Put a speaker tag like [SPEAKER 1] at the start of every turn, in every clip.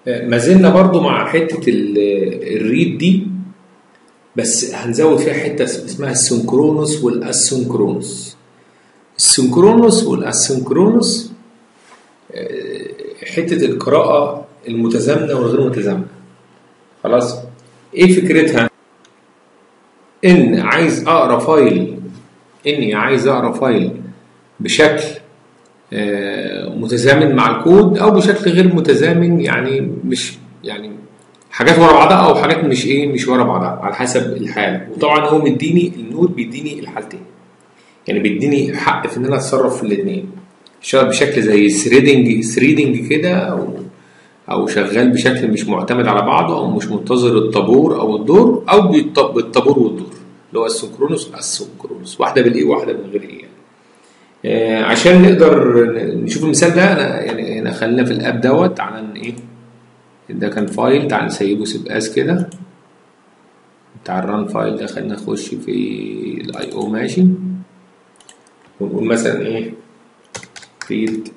[SPEAKER 1] ما زلنا برضو مع حته ال- الريد دي بس هنزود فيها حته اسمها السنكرونوس والاسنكرونوس السنكرونوس والاسنكرونوس آه، حته القراءه المتزامنه والغير متزامنه خلاص ايه فكرتها ان عايز اقرا فايل اني عايز اقرا فايل بشكل آه، متزامن مع الكود او بشكل غير متزامن يعني مش يعني حاجات ورا بعضها او حاجات مش ايه مش ورا بعضها على حسب الحاله وطبعا هو مديني النود بيديني الحالتين يعني بيديني حق في ان انا اتصرف في الاثنين شغال بشكل زي ثريدنج ثريدنج كده او او شغال بشكل مش معتمد على بعضه او مش منتظر الطابور او الدور او بالط- بالطابور والدور اللي هو السنكرونوس السنكرونوس واحده بالايه واحده من غير ايه يعني. آه، عشان نقدر نشوف المثال ده انا يعني هنا خلينا في الاب دوت تعالى ن- ايه ده كان فايل تعالى نسيبه سيب اس كده بتاع الران فايل ده خلينا نخش في الاي او ماشي ونقول مثلا ايه read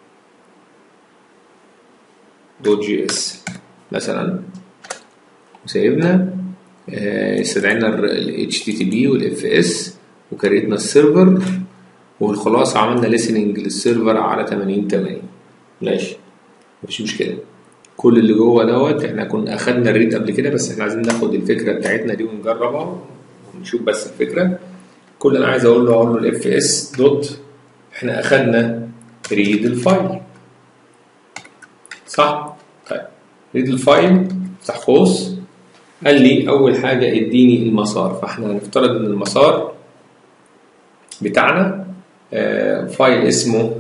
[SPEAKER 1] دوت جي اس مثلا وسايبنا آه، استدعينا ال HTTP وال FS وكريتنا السيرفر والخلاصة عملنا listening للسيرفر على 80 80 ماشي مفيش مشكلة كل اللي جوه دوت احنا كنا اخدنا الريد قبل كده بس احنا عايزين ناخد الفكرة بتاعتنا دي ونجربها ونشوف بس الفكرة كل اللي انا عايز اقول له اقول له الاف اس دوت احنا اخدنا ريد الفايل صح؟ طيب ريد الفايل افتح قوس قال لي اول حاجه اديني المسار فاحنا هنفترض ان المسار بتاعنا آه، فايل اسمه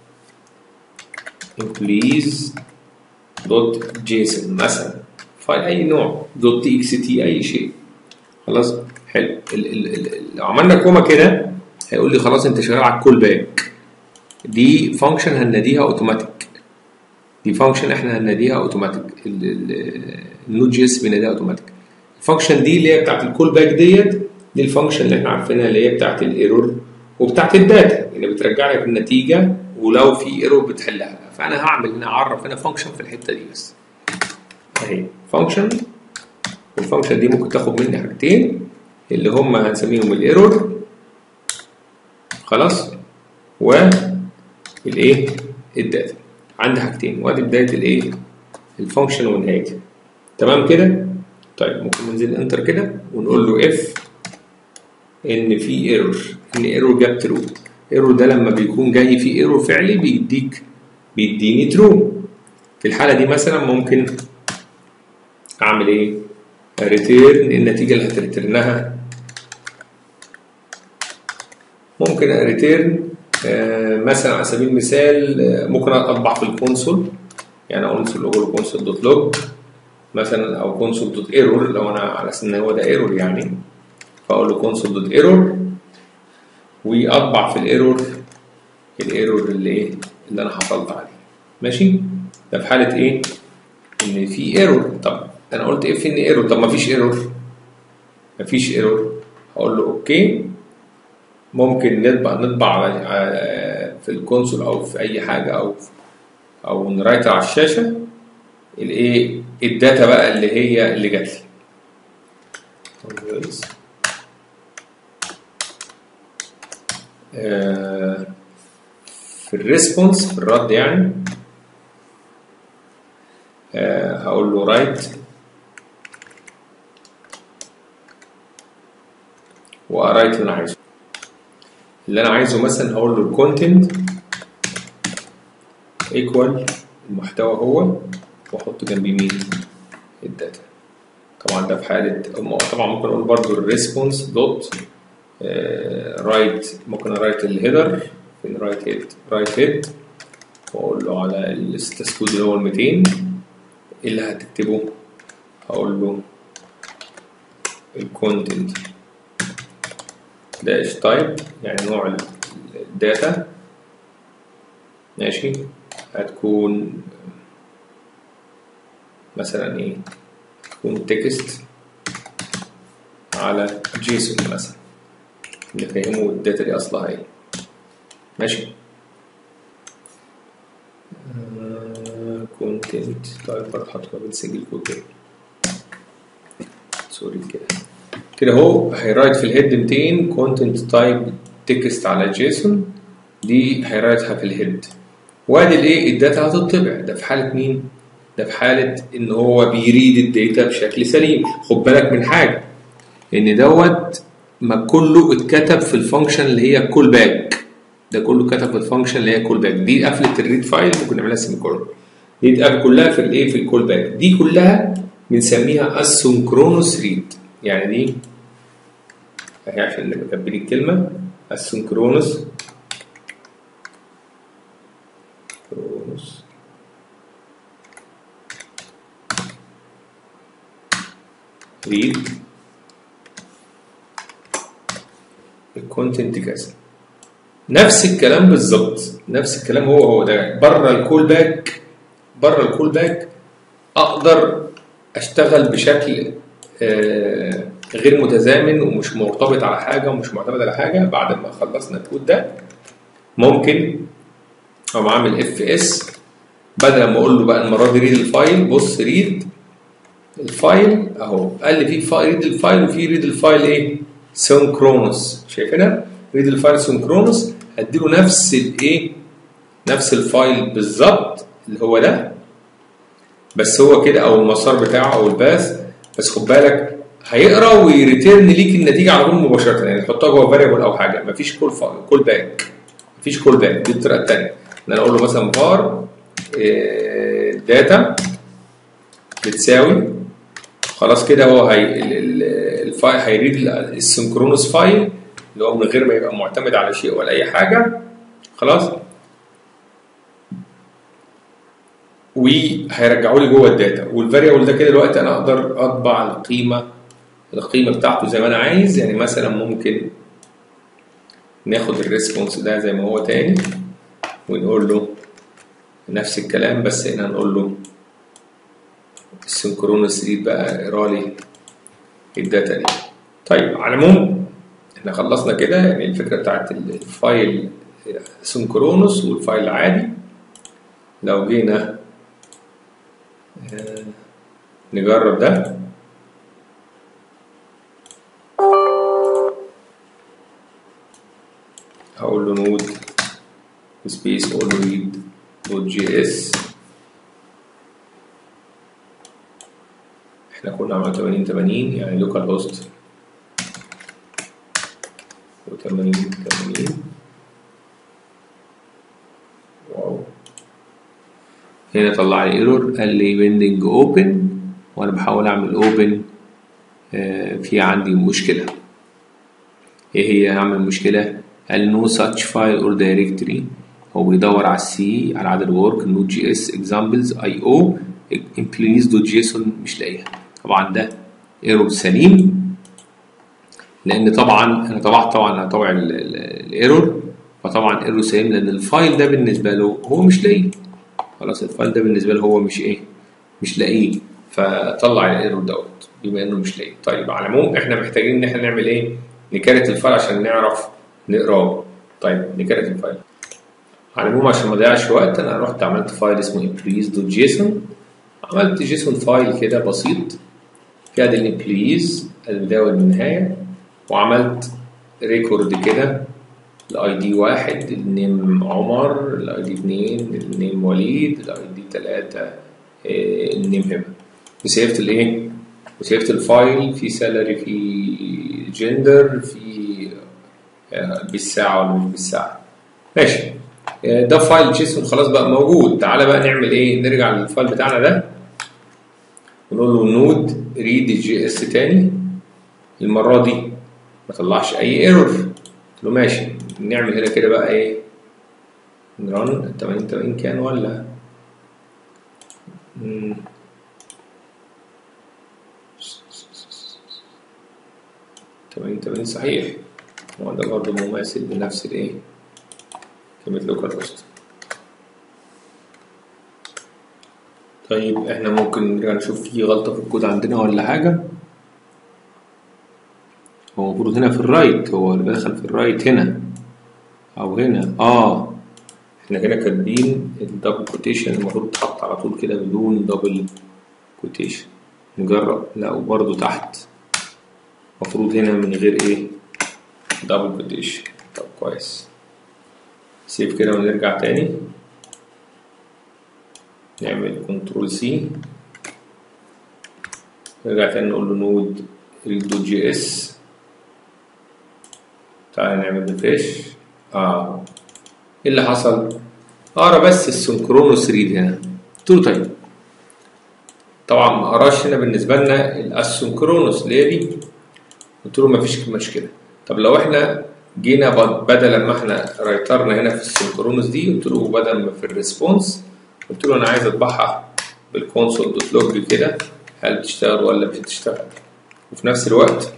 [SPEAKER 1] employees دوت جيسون مثلا فايل اي نوع دوت تي اكس تي اي شيء خلاص حلو ال- ال- ال- لو عملنا كوما كده هيقول لي خلاص انت شغال على الكول باك دي فانكشن هنناديها اوتوماتيك دي فانكشن احنا هنناديها اوتوماتيك ال- ال- النود جي اس بيناديها اوتوماتيك الفانكشن دي اللي هي بتاعت الكول باك ديت دي الفانكشن اللي احنا عارفينها اللي هي بتاعت الايرور وبتاعت الداتا اللي بترجع لك النتيجه ولو في ايرور بتحلها فانا هعمل هنا اعرف هنا فانكشن في الحته دي بس اهي فانكشن والفانكشن دي ممكن تاخد مني حاجتين اللي هم هنسميهم الايرور خلاص والايه الداتا عندي حاجتين وادي بدايه الايه الفانكشن ونهايتها تمام كده طيب ممكن ننزل انتر كده ونقول له اف ان في ايرور ان ايرور جاب ترو ايرور ده لما بيكون جاي فيه ايرور فعلي بيديك بيديني ترو في الحاله دي مثلا ممكن اعمل ايه ريتيرن النتيجه اللي هتريترنها ممكن ريتيرن مثلا على سبيل المثال آه، ممكن اطبع في الكونسول يعني اقول له كونسول دوت لوج مثلا او كونسول دوت ايرور لو انا على اساس ان هو ده ايرور يعني فاقول له كونسول دوت ايرور واطبع في الايرور الايرور اللي ايه اللي انا حصلت عليه ماشي ده في حاله ايه ان في ايرور طب انا قلت اف ان ايرور طب ما فيش ايرور ما فيش ايرور هقول له اوكي ممكن نطبع نطبع على- على- في الكونسول او في اي حاجه او او نرايتر على الشاشه الايه الداتا بقى اللي هي اللي جات لي آه، في الريسبونس في الرد يعني آه، هقول له رايت وارايت اللي انا عايزه اللي انا عايزه مثلا هقول له الكونتنت ايكوال المحتوى هو واحط جنبيه مين الداتا طبعا ده في حاله طبعا ممكن اقول برضو الريسبونس دوت رايت ممكن ارايت الهيدر فين رايت هيد رايت هيد واقول له على الستاتس كود اللي هو ال 200 ايه اللي هتكتبه هقول له الكونتنت داش تايب يعني نوع ال- الداتا ماشي هتكون مثلا ايه تكون تكست على جيسون مثلا نفهمه الداتا دي اصلها ايه ماشي كونتنت كونتنت طيب برضه حط ما بين سنجل كوت كده سوري كده كده اهو هيرايت في الهيد 200 كونتنت تايب تكست على جيسون دي هيرايتها في الهيد وادي الايه الداتا هتطبع ده في حاله مين؟ ده في حاله ان هو بيريد الداتا بشكل سليم خد بالك من حاجه ان دوت ما كله اتكتب في الفانكشن اللي هي كول باك ده كله اتكتب في الفانكشن اللي هي كول باك دي قفله الريد فايل ممكن نعملها سيمي كولون دي اتقفل كلها في الايه في الكول باك دي كلها بنسميها اسynchronous ريد يعني دي اهي عشان نبقى كاتبين الكلمه asynchronous synchronous read الكونتنت كذا نفس الكلام بالظبط نفس الكلام هو هو ده بره الكول باك بره الكول باك اقدر اشتغل بشكل آه غير متزامن ومش مرتبط على حاجه ومش معتمد على حاجه بعد ما خلصنا الكود ده ممكن اقوم عامل اف اس بدل ما اقول له بقى المره دي ريد الفايل بص ريد الفايل اهو قال لي في فايل ريد الفايل وفي ريد الفايل ايه سينكرونوس شايفينها ريد الفايل سينكرونوس هديله نفس الايه نفس الفايل بالظبط اللي هو ده بس هو كده او المسار بتاعه او الباث بس خد بالك هيقرا ويريتيرن ليك النتيجه على طول مباشره يعني تحطها جوه فاريبل او حاجه مفيش كول كول باك مفيش كول باك دي الطريقه الثانيه ان انا اقول له مثلا فار داتا بتساوي خلاص كده هو هي الفايل هيريد السنكرونوس فايل اللي هو من غير ما يبقى معتمد على شيء ولا اي حاجه خلاص وهيرجعوا لي جوه الداتا والفاريبل ده كده دلوقتي انا اقدر اطبع القيمه القيمه بتاعته زي ما انا عايز يعني مثلا ممكن ناخد الريسبونس ده زي ما هو تاني ونقول له نفس الكلام بس هنا نقول له السنكرونس ريد بقى اقرا لي الداتا دي طيب على العموم احنا خلصنا كده يعني الفكره بتاعت الفايل سنكرونس والفايل العادي لو جينا نجرب ده هقول له نود سبيس اقول له ريد دوت جي اس احنا كنا عملنا 80 80 يعني لوكال هوست و80 80 واو هنا طلع لي ايرور قال لي بيندنج اوبن وانا بحاول اعمل اوبن في عندي مشكله ايه هي اعمل مشكله قال نو such file or directory هو بيدور على السي على عدد ورك نود جي اس اكزامبلز اي او امبلويز دوت جيسون مش لاقيها طبعا ده ايرور سليم لان طبعا انا طبعت طبعا انا طبع الايرور فطبعا ايرور سليم لان الفايل ده بالنسبه له هو مش لاقيه خلاص الفايل ده بالنسبه له هو مش ايه مش لاقيه فطلع الايرور دوت بما انه مش لاقيه طيب على العموم احنا محتاجين ان احنا نعمل ايه نكرت الفايل عشان نعرف نقراه طيب نكرت الفايل على العموم عشان ما اضيعش وقت انا رحت عملت فايل اسمه employees.json عملت جيسون فايل كده بسيط فيها دي الامبلويز البدايه والنهايه وعملت ريكورد كده الاي دي واحد النيم عمر الاي دي اتنين النيم وليد الاي دي تلاته النيم هبه وسيفت الايه؟ وسيفت الفايل في سالري في جندر في بالساعه ولا مش بالساعه ماشي ده فايل جيسون خلاص بقى موجود تعالى بقى نعمل ايه نرجع للفايل بتاعنا ده ونقول له نود ريد جي اس تاني المره دي ما طلعش اي ايرور قلت له ماشي نعمل هنا كده بقى ايه نرن 80 80 كان ولا مم. تمانين تمانين صحيح هو ده برضه مماثل بنفس الايه كلمة لوكال هوست طيب احنا ممكن نرجع نشوف في غلطة في الكود عندنا ولا حاجة هو المفروض هنا في الرايت هو اللي دخل في الرايت هنا أو هنا اه احنا هنا كاتبين الدبل كوتيشن المفروض تحط على طول كده بدون دبل كوتيشن نجرب لا وبرده تحت المفروض هنا من غير ايه دبل كوتيشن طب كويس سيف كده ونرجع تاني نعمل كنترول سي نرجع تاني نقول له نود ريد جي اس تعالى نعمل ريفريش اه ايه اللي حصل؟ اقرا بس السنكرونوس ريد هنا قلت له طيب طبعا ما قراش هنا بالنسبه لنا الاسنكرونوس اللي هي دي قلت له مفيش مشكله طب لو احنا جينا بدل ما احنا رايترنا هنا في السنكرونوس دي قلت له بدل ما في الريسبونس قلت له انا عايز اطبعها بالكونسول دوت لوج كده هل بتشتغل ولا مش بتشتغل وفي نفس الوقت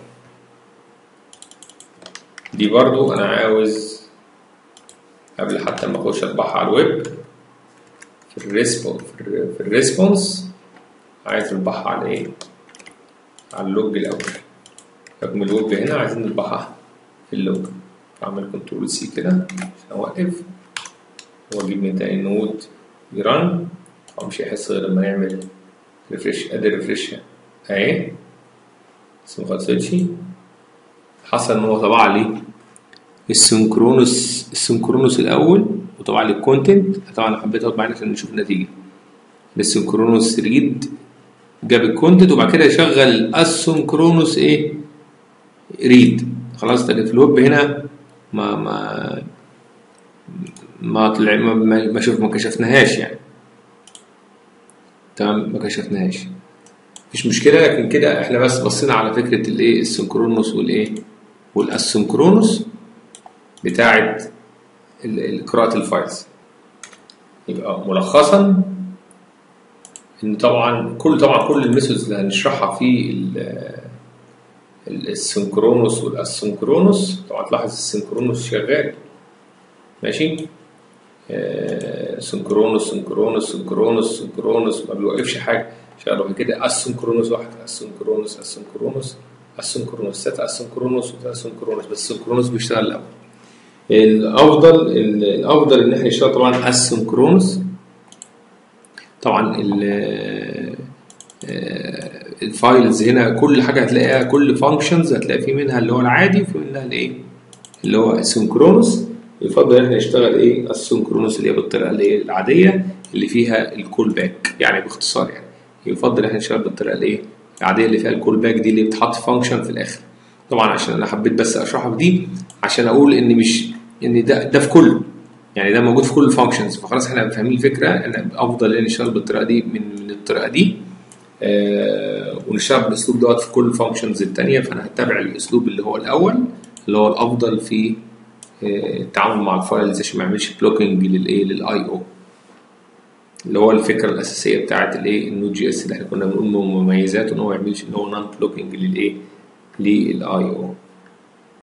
[SPEAKER 1] دي برضو انا عاوز قبل حتى ما اخش اطبعها على الويب في الريسبونس في الريسبونس عايز اطبعها على ايه على اللوج الاول رقم الويب هنا عايزين نطبعها في اللوج اعمل كنترول سي كده عشان اوقف واجيب من تاني نود يرن هو مش هيحس غير لما يعمل ريفريش ادي ريفريش اهي بس ما خلصتش حصل ان هو طبع لي السنكرونوس السنكرونوس الاول وطبع لي الكونتنت طبعا انا حبيت اطبع عشان نشوف النتيجه السنكرونوس ريد جاب الكونتنت وبعد كده يشغل السنكرونوس ايه ريد خلاص ده في الويب هنا ما ما ما طلع ما, ما شوف ما كشفناهاش يعني تمام ما كشفناهاش مفيش مشكله لكن كده احنا بس بصينا على فكره الايه السنكرونوس والايه والاسنكرونوس بتاعه قراءه الفايلز يبقى ملخصا ان طبعا كل طبعا كل الميثودز اللي هنشرحها في السنكرونوس والاسنكرونوس طبعا تلاحظ السنكرونوس شغال ماشي آه سنكرونوس سنكرونوس سنكرونوس سنكرونوس ما بيوقفش حاجه شغال كده اسنكرونوس واحد اسنكرونوس اسنكرونوس اسنكرونوس ست اسنكرونوس واسنكرونوس بس السنكرونوس بيشتغل الاول الافضل الافضل ان احنا نشتغل طبعا اسنكرونوس طبعا الفايلز هنا كل حاجه هتلاقيها كل فانكشنز هتلاقي في منها اللي هو العادي وفي منها الايه اللي هو السنكرونوس يفضل ان احنا نشتغل ايه السنكرونوس اللي هي بالطريقه اللي هي العاديه اللي فيها الكول باك يعني باختصار يعني يفضل ان احنا نشتغل بالطريقه الايه العاديه اللي فيها الكول باك دي اللي بتحط فانكشن في الاخر طبعا عشان انا حبيت بس اشرحها في دي عشان اقول ان مش ان ده ده في كله يعني ده موجود في كل الفانكشنز فخلاص احنا فاهمين الفكره ان افضل ان نشتغل بالطريقه دي من من الطريقه دي آه ونشتغل بالاسلوب دوت في كل الفانكشنز الثانيه فانا هتبع الاسلوب اللي هو الاول اللي هو الافضل في آه التعامل مع الفايلز عشان ما يعملش بلوكينج للايه للاي او اللي هو الفكره الاساسيه بتاعت الايه النود جي اس اللي احنا كنا بنقول مميزاته ان هو ما يعملش ان هو نون بلوكينج للايه للاي او